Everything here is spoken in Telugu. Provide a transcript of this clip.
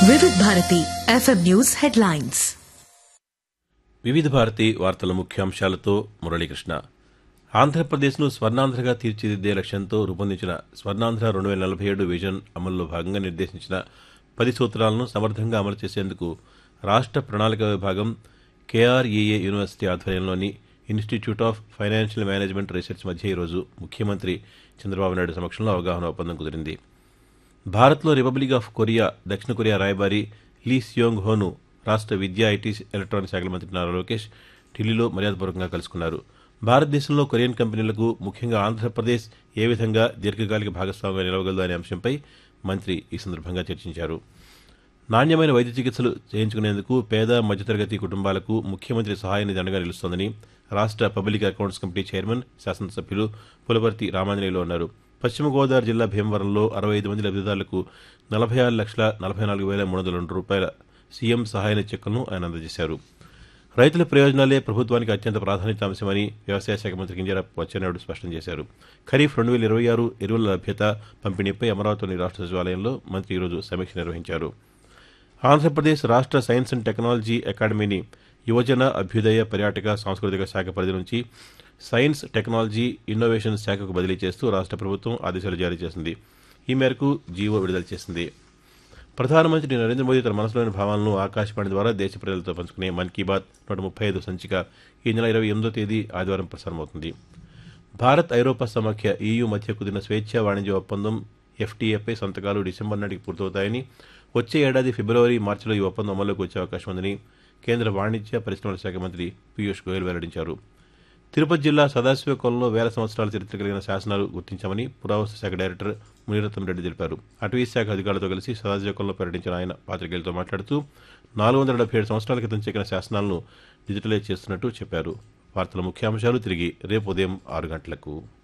వివిధ భారతి ఎఫ్ఎం న్యూస్ హెడ్లైన్స్ వివిధ భారతి వార్తల ముఖ్యాంశాలతో మురళీకృష్ణ ఆంధ్రప్రదేశ్ను స్వర్ణాంధ్రగా తీర్చిదిద్దే లక్ష్యంతో రూపొందించిన స్వర్ణాంధ్ర రెండు వేల నలభై ఏడు విజన్ అమల్లో భాగంగా నిర్దేశించిన పది సూత్రాలను సమర్థంగా అమలు చేసేందుకు రాష్ట్ర ప్రణాళిక విభాగం కేఆర్ఈఏ యూనివర్సిటీ ఆధ్వర్యంలోని institute of financial management research మధ్య ఈరోజు ముఖ్యమంత్రి చంద్రబాబు నాయుడు సమక్షంలో అవగాహన ఒప్పందం కుదిరింది భారత్లో రిపబ్లిక్ ఆఫ్ కొరియా దక్షిణ కొరియా రాయబారి లీ సియోంగ్ హోను రాష్ట్ర విద్యా ఐటీ ఎలక్ట్రానిక్ శాఖల మంత్రి నారా లోకేష్ ఢిల్లీలో మర్యాదపూర్వకంగా కలుసుకున్నారు భారతదేశంలో కొరియన్ కంపెనీలకు ముఖ్యంగా ఆంధ్రప్రదేశ్ ఏ విధంగా దీర్ఘకాలిక భాగస్వామిగా నిలవగలదు అనే అంశంపై మంత్రి ఈ సందర్భంగా చర్చించారు నాణ్యమైన వైద్య చికిత్సలు చేయించుకునేందుకు పేద మధ్యతరగతి కుటుంబాలకు ముఖ్యమంత్రి సహాయ నిధి అండగా నిలుస్తోందని రాష్ట్ర పబ్లిక్ అకౌంట్స్ కమిటీ చైర్మన్ శాసనసభ్యులు పులవర్తి రామాంజనేయులు అన్నారు పశ్చిమ గోదావరి జిల్లా భీమవరంలో అరవై ఐదు మంది లబ్దిదారులకు నలభై ఆరు లక్షల నలభై నాలుగు వేల మూడు వందల రెండు రూపాయల సీఎం సహాయ చెక్కును ఆయన అందజేశారు రైతుల ప్రయోజనాలే ప్రభుత్వానికి అత్యంత ప్రాధాన్యత అంశమని వ్యవసాయ శాఖ మంత్రి కింజరాపు అచ్చెన్నాయుడు స్పష్టం చేశారు ఖరీఫ్ రెండు వేల ఇరవై ఆరు ఎరువుల లభ్యత పంపిణీపై అమరావతిలోని రాష్ట్ర సచివాలయంలో మంత్రి ఈరోజు సమీక్ష నిర్వహించారు ఆంధ్రప్రదేశ్ రాష్ట్ర సైన్స్ అండ్ టెక్నాలజీ అకాడమీని యువజన అభ్యుదయ పర్యాటక సాంస్కృతిక శాఖ పరిధి నుంచి సైన్స్ టెక్నాలజీ ఇన్నోవేషన్ శాఖకు బదిలీ చేస్తూ రాష్ట్ర ప్రభుత్వం ఆదేశాలు జారీ చేసింది ఈ మేరకు జీవో విడుదల చేసింది ప్రధానమంత్రి నరేంద్ర మోదీ తన మనసులోని భావాలను ఆకాశవాణి ద్వారా దేశ ప్రజలతో పంచుకునే మన్ కీ బాత్ నూట ముప్పై ఐదు సంచిక ఈ నెల ఇరవై ఎనిమిదో తేదీ ఆదివారం ప్రసారమవుతుంది భారత్ ఐరోపా సమాఖ్య ఈయూ మధ్య కుదిరిన స్వేచ్ఛా వాణిజ్య ఒప్పందం ఎఫ్టీఏపై సంతకాలు డిసెంబర్ నాటికి పూర్తవుతాయని వచ్చే ఏడాది ఫిబ్రవరి మార్చిలో ఈ ఒప్పందం అమల్లోకి వచ్చే అవకాశం ఉందని కేంద్ర వాణిజ్య పరిశ్రమల శాఖ మంత్రి పీయూష్ గోయల్ వెల్లడించారు తిరుపతి జిల్లా సదాశివకొలంలో వేల సంవత్సరాల చరిత్ర కలిగిన శాసనాలు గుర్తించామని పురావస్తు శాఖ డైరెక్టర్ మునిరత్నం రెడ్డి తెలిపారు అటవీ శాఖ అధికారులతో కలిసి సదాశివకొలంలో పర్యటించిన ఆయన పాత్రికేయులతో మాట్లాడుతూ నాలుగు వందల డెబ్బై ఏడు సంవత్సరాల క్రితం చెక్కిన శాసనాలను డిజిటలైజ్ చేస్తున్నట్టు చెప్పారు వార్తల ముఖ్యాంశాలు తిరిగి రేపు ఉదయం ఆరు గంటలకు